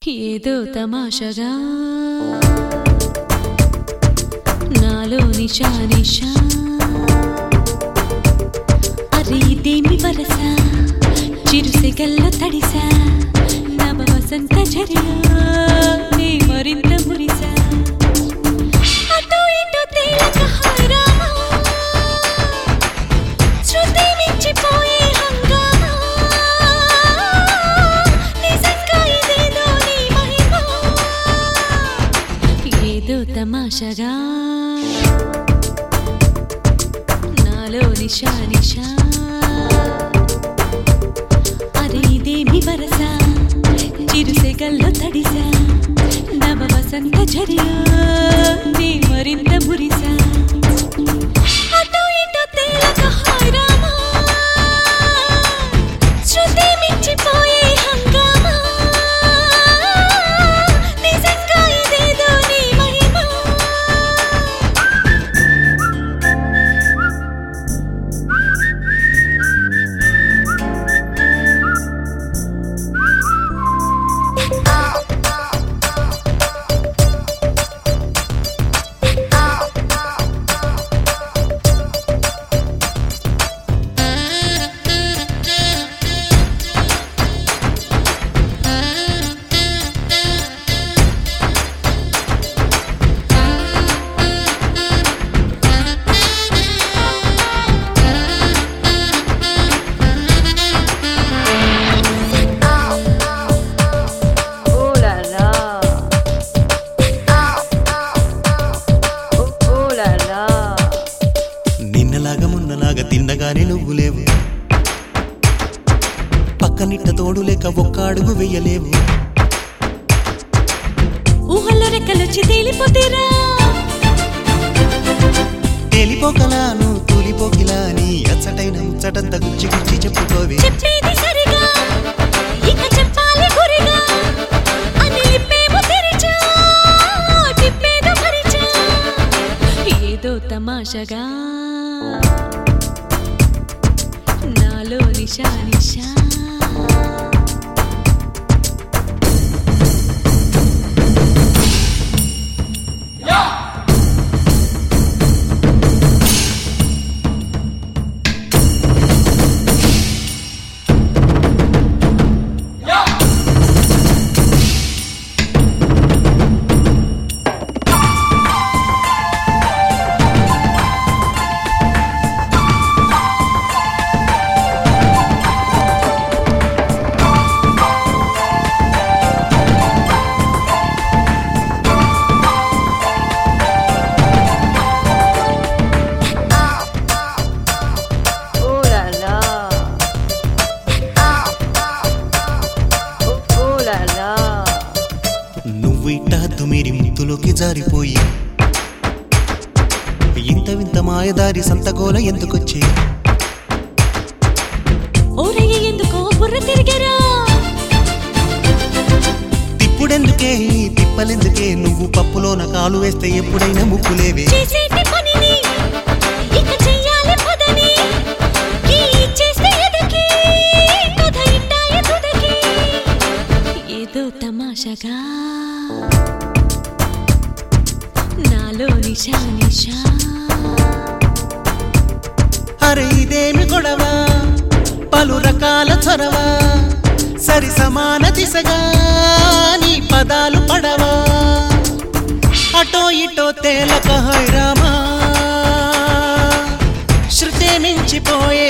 ఏదో తమాషగా నాలో నిషా నిషా అరే ఇదేమి వరస చిరుసెగల్లో తడిసా నవ వసంత చర్య నీ మరింత మురిసా అటు ఇటు తేలక హారామా శృతి మించిపోయే హంగామా నిజంగా ఇదేదో నీ మహిమ ఏదో తమాషగా నాలో నిషా నిషా అరే ఇదేమి వరస చిరుసెగల్లో తడిసా నవ వసంత చర్య నీ మరింత మురిసా అటు ఇటు తేలక హారామా శృతి మించిపోయే హంగామా నిజంగా ఇదేదో నీ మహిమ Oh la la. Oh, oh la la. నిన్నలాగా మొన్నలాగా తిన్నగానే నువ్వు లేవు పక్కనిట్ట తోడు లేక ఒక్క అడుగు వెయ్యలేవు ఊహల్లో రెక్కలొచ్చి తేలిపోతేరా తేలిపోకలాను తూలిపోకిలా నీ అచ్చటైన ముచ్చటంత గుచ్చి గుచ్చి చెప్పుకోవి చెప్పేది సరిగా ఇక చెప్పాలి గురిగా అని లిప్పేమో తెరిచా తిప్పేదో మరిచా ఏదో తమాషగా నాలో నిషా నిషా Oh la la. Oh, oh la la. నువ్వు ఇట్ట హద్దు మీరి ముత్తులోకి జారిపోయి ఇంత వింత మాయదారి సంతగోల ఎందుకొచ్చే ఓరయ్య ఎందుకో బుర్ర తిరిగరా తిప్పుడెందుకే ఈ తిప్పలెందుకే నువ్వు పప్పులోన కాలు వేస్తే ఎప్పుడైనా ముక్కులేవే చేసేటి పనిని ఇక చెయ్యాలి పదని ఈ చేస్తే ఎదకి కథ ఇట్టాయ తుదకి ఏదో తమాషగా నాలో నిషా నిషా అరే ఇదేమి గొడవ పలు రకాల చొరవ సరి సమాన దిశగా నీ పదాలు పడవా అటో ఇటో తేలక హైరామా శృతి మించిపోయే